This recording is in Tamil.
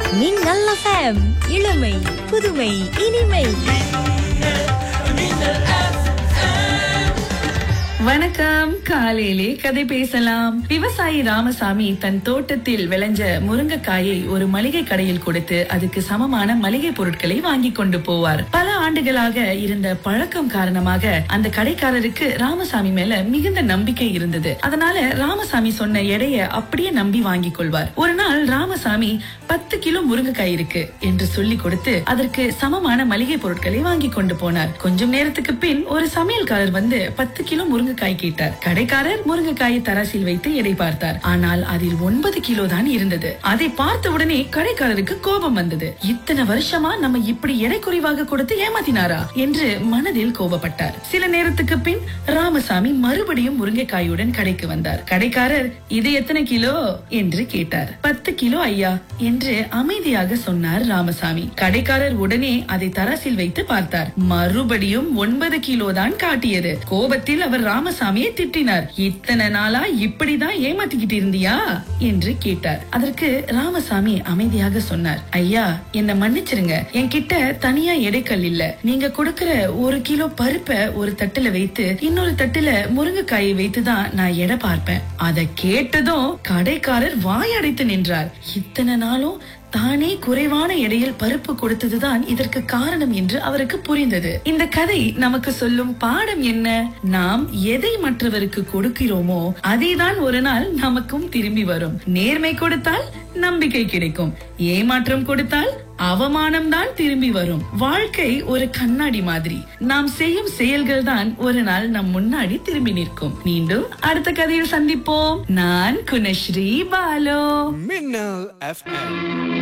மின்னல் எஃப்எம் இளமை புதுமை இனிமை வணக்கம் காலையிலே கதை பேசலாம் விவசாயி ராமசாமி தன் தோட்டத்தில் விளைஞ்ச முருங்கைக்காயை ஒரு மளிகை கடையில் கொடுத்து அதுக்கு சமமான மளிகை பொருட்களை வாங்கி கொண்டு போவார் பல ஆண்டுகளாக இருந்த பழக்கம் காரணமாக அந்த கடைக்காரருக்கு ராமசாமி மேல மிகுந்த நம்பிக்கை இருந்தது அதனால ராமசாமி சொன்ன எடைய அப்படியே நம்பி வாங்கி கொள்வார் ஒரு நாள் ராமசாமி பத்து கிலோ முருங்கைக்காய் இருக்கு என்று சொல்லி கொடுத்து அதற்கு சமமான மளிகை பொருட்களை வாங்கி கொண்டு போனார் கொஞ்சம் நேரத்துக்கு பின் ஒரு சமையல்காரர் வந்து பத்து கிலோ முருங்கைக்காய் கேட்டார் கடைக்காரர் முருங்கைக்காயை தராசில் வைத்து எடை பார்த்தார் ஆனால் அதில் ஒன்பது கிலோ தான் இருந்தது அதை பார்த்த உடனே கடைக்காரருக்கு கோபம் வந்தது இத்தனை வருஷமா நம்ம இப்படி எடை குறைவாக கொடுத்து ஏமாத்தினாரா என்று மனதில் கோபப்பட்டார் சில நேரத்துக்கு பின் ராமசாமி மறுபடியும் முருங்கைக்காயுடன் கடைக்கு வந்தார் கடைக்காரர் இது எத்தனை கிலோ என்று கேட்டார் பத்து கிலோ ஐயா என்று அமைதியாக சொன்னார் ராமசாமி கடைக்காரர் உடனே அதை தராசில் வைத்து பார்த்தார் மறுபடியும் ஒன்பது கிலோ தான் காட்டியது கோபத்தில் அவர் ராமசாமியை திட்டினார் இத்தனை நாளா இப்படிதான் ஏமாத்திக்கிட்டு இருந்தியா என்று கேட்டார் அதற்கு ராமசாமி அமைதியாக சொன்னார் ஐயா என்ன மன்னிச்சிருங்க என்கிட்ட தனியா எடைக்கல் இல்ல நீங்க கொடுக்கிற ஒரு கிலோ பருப்பை ஒரு தட்டுல வைத்து இன்னொரு தட்டுல முருங்கைக்காயை வைத்துதான் நான் எடை பார்ப்பேன் அதை கேட்டதும் கடைக்காரர் வாயடைத்து நின்றார் இத்தனை நாளும் தானே குறைவான எடையில் பருப்பு கொடுத்ததுதான் இதற்கு காரணம் என்று அவருக்கு புரிந்தது இந்த கதை நமக்கு சொல்லும் பாடம் என்ன நாம் எதை மற்றவருக்கு கொடுக்கிறோமோ அதேதான் ஒரு நாள் நமக்கும் திரும்பி வரும் நேர்மை கொடுத்தால் நம்பிக்கை கிடைக்கும் ஏமாற்றம் கொடுத்தால் அவமானம் தான் திரும்பி வரும் வாழ்க்கை ஒரு கண்ணாடி மாதிரி நாம் செய்யும் செயல்கள் தான் ஒரு நாள் நம் முன்னாடி திரும்பி நிற்கும் மீண்டும் அடுத்த கதையில் சந்திப்போம் நான் குணஸ்ரீ பாலோ Minnal FM.